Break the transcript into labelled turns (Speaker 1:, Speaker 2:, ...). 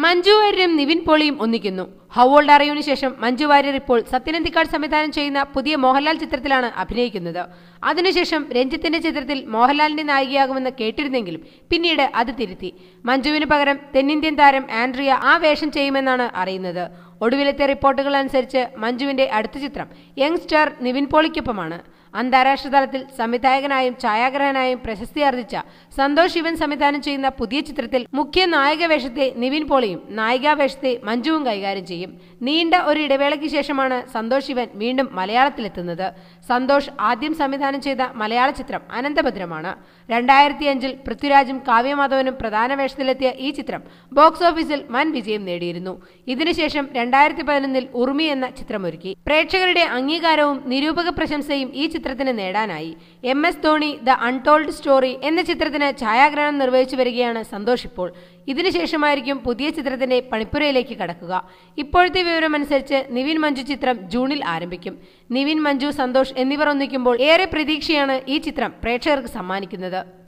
Speaker 1: മഞ്ജു വാര്യരും നിവിൻ പോളിയും ഒന്നിക്കുന്നു ഹൗ ഓൾഡ് അറിയുവിന് ശേഷം മഞ്ജു വാര്യർ ഇപ്പോൾ സത്യനന്ദിക്കാട് സംവിധാനം ചെയ്യുന്ന പുതിയ മോഹൻലാൽ ചിത്രത്തിലാണ് അഭിനയിക്കുന്നത് അതിനുശേഷം രഞ്ജിത്തിന്റെ ചിത്രത്തിൽ മോഹൻലാലിന്റെ നായികയാകുമെന്ന് കേട്ടിരുന്നെങ്കിലും പിന്നീട് അത് തിരുത്തി മഞ്ജുവിന് പകരം തെന്നിന്ത്യൻ താരം ആൻഡ്രിയ ആ വേഷം ചെയ്യുമെന്നാണ് അറിയുന്നത് ഒടുവിലത്തെ റിപ്പോർട്ടുകൾ അനുസരിച്ച് മഞ്ജുവിന്റെ അടുത്ത ചിത്രം യങ് സ്റ്റാർ നിവിൻ പോളിക്കൊപ്പമാണ് അന്താരാഷ്ട്ര തലത്തിൽ സംവിധായകനായും ഛായാഗ്രഹനായും പ്രശസ്തി ആർജിച്ച സന്തോഷ് ശിവൻ സംവിധാനം ചെയ്യുന്ന പുതിയ ചിത്രത്തിൽ മുഖ്യ നായക വേഷത്തെ നിവിൻ പോളിയും നായികാ വേഷത്തെ മഞ്ജുവും കൈകാര്യം ചെയ്യും നീണ്ട ഒരു ഇടവേളയ്ക്ക് ശേഷമാണ് സന്തോഷ് ശിവൻ വീണ്ടും മലയാളത്തിലെത്തുന്നത് സന്തോഷ് ആദ്യം സംവിധാനം ചെയ്ത മലയാള ചിത്രം അനന്തഭദ്രമാണ് രണ്ടായിരത്തി അഞ്ചിൽ പൃഥ്വിരാജും കാവ്യമാധവനും പ്രധാന വേഷത്തിലെത്തിയ ഈ ചിത്രം ബോക്സ് ഓഫീസിൽ വൻ വിജയം നേടിയിരുന്നു ഇതിനുശേഷം രണ്ടായിരത്തി പതിനൊന്നിൽ ഉറുമി എന്ന ചിത്രമൊരുക്കി പ്രേക്ഷകരുടെ അംഗീകാരവും നിരൂപക പ്രശംസയും ഈ ചിത്രത്തിന് നേടാനായി M S Dhoni the untold story എന്ന ചിത്രത്തിന് ഛായാഗ്രഹണം നിർവഹിച്ചു വരികയാണ് സന്തോഷ് ഇപ്പോൾ ഇതിനുശേഷമായിരിക്കും പുതിയ ചിത്രത്തിന്റെ പണിപ്പുരയിലേക്ക് കടക്കുക ഇപ്പോഴത്തെ വിവരമനുസരിച്ച് നിവിൻ മഞ്ജു ചിത്രം ജൂണിൽ ആരംഭിക്കും നിവിൻ മഞ്ജു സന്തോഷ് എന്നിവർ ഒന്നിക്കുമ്പോൾ ഏറെ പ്രതീക്ഷയാണ് ഈ ചിത്രം പ്രേക്ഷകർക്ക് സമ്മാനിക്കുന്നത്